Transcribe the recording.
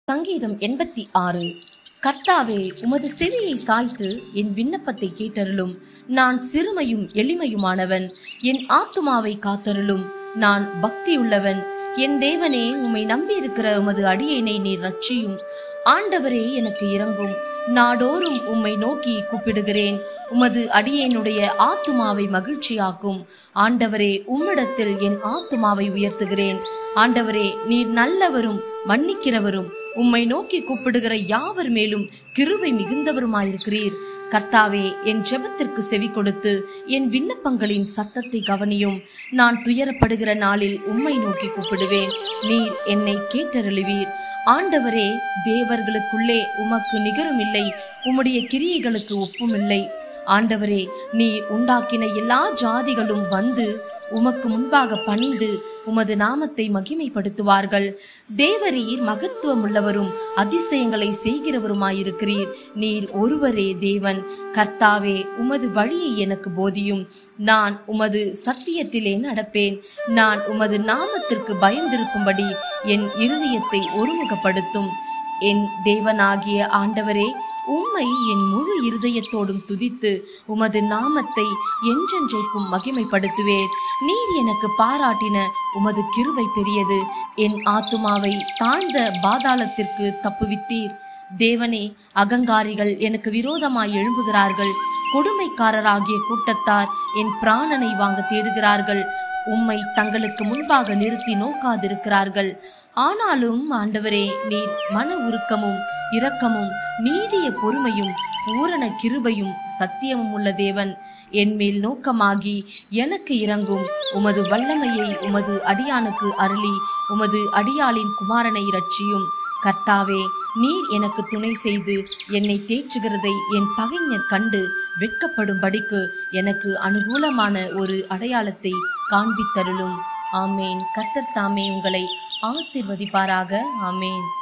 சங்கீதம் எண்பத்தி ஆறு கர்த்தாவே உமது செவியை சாய்த்து என் விண்ணப்பத்தை கேட்டருளும் நான் சிறுமையும் எளிமையுமானவன் என் ஆத்துமாவை காத்தருளும் நான் பக்தியுள்ளவன் என் தேவனே உம்மை நம்பியிருக்கிற உமது அடியேனை நீர் ரட்சியும் ஆண்டவரே எனக்கு இறங்கும் நாடோறும் உம்மை நோக்கி கூப்பிடுகிறேன் உமது அடியேனுடைய ஆத்துமாவை மகிழ்ச்சியாக்கும் ஆண்டவரே உம்மிடத்தில் என் ஆத்துமாவை உயர்த்துகிறேன் ஆண்டவரே நீர் நல்லவரும் மன்னிக்கிறவரும் உம்மை நோக்கி கூப்பிடுகிற யாவர் மேலும் கிருபை மிகுந்தவருமாயிருக்கிறீர் கர்த்தாவே என் ஜெபத்திற்கு செவி கொடுத்து என் விண்ணப்பங்களின் சத்தத்தை கவனியும் நான் துயரப்படுகிற நாளில் உம்மை நோக்கி கூப்பிடுவேன் நீர் என்னை கேட்டருளுவீர் ஆண்டவரே தேவர்களுக்குள்ளே உமக்கு நிகரும் இல்லை உம்முடைய கிரியைகளுக்கு ஒப்புமில்லை ஆண்டவரே நீர் உண்டாக்கின எல்லா ஜாதிகளும் வந்து உமக்கு முன்பாக பணிந்து உமது நாமத்தை மகிமைப்படுத்துவார்கள் தேவரீர் மகத்துவம் உள்ளவரும் அதிசயங்களை செய்கிறவருமாயிருக்கிறீர் நீர் ஒருவரே தேவன் கர்த்தாவே உமது வழியை எனக்கு போதியும் நான் உமது சத்தியத்திலே நடப்பேன் நான் உமது நாமத்திற்கு பயந்திருக்கும்படி என் இருதயத்தை ஒருமுகப்படுத்தும் என் தேவனாகிய ஆண்டவரே உம்மை என் முழு இருதயத்தோடும் துதித்து உமது நாமத்தை என்றென்றைக்கும் மகிமைப்படுத்துவேன் நீர் எனக்கு பாராட்டின உமது கிருபை பெரியது என் ஆத்துமாவை தாழ்ந்த பாதாளத்திற்கு தப்புவித்தீர் தேவனே அகங்காரிகள் எனக்கு விரோதமாய் எழும்புகிறார்கள் கொடுமைக்காரராகிய கூட்டத்தார் என் பிராணனை வாங்க தேடுகிறார்கள் உம்மை தங்களுக்கு முன்பாக நிறுத்தி நோக்காதிருக்கிறார்கள் ஆனாலும் ஆண்டவரே நீர் மன உருக்கமும் இரக்கமும் நீடிய பொறுமையும் பூரண கிருபையும் சத்தியமும் உள்ள தேவன் என்மேல் நோக்கமாகி எனக்கு இறங்கும் உமது வல்லமையை உமது அடியானுக்கு அருளி உமது அடியாளின் குமாரனை ரட்சியும் கர்த்தாவே நீர் எனக்கு துணை செய்து என்னை தேற்றுகிறதை என் பகைஞர் கண்டு வெட்கப்படும்படிக்கு எனக்கு அனுகூலமான ஒரு அடையாளத்தை காண்பித்தருளும் ஆமேன் கர்த்தர் தாமே உங்களை ஆசிர்வதிப்பாராக ஆமேன்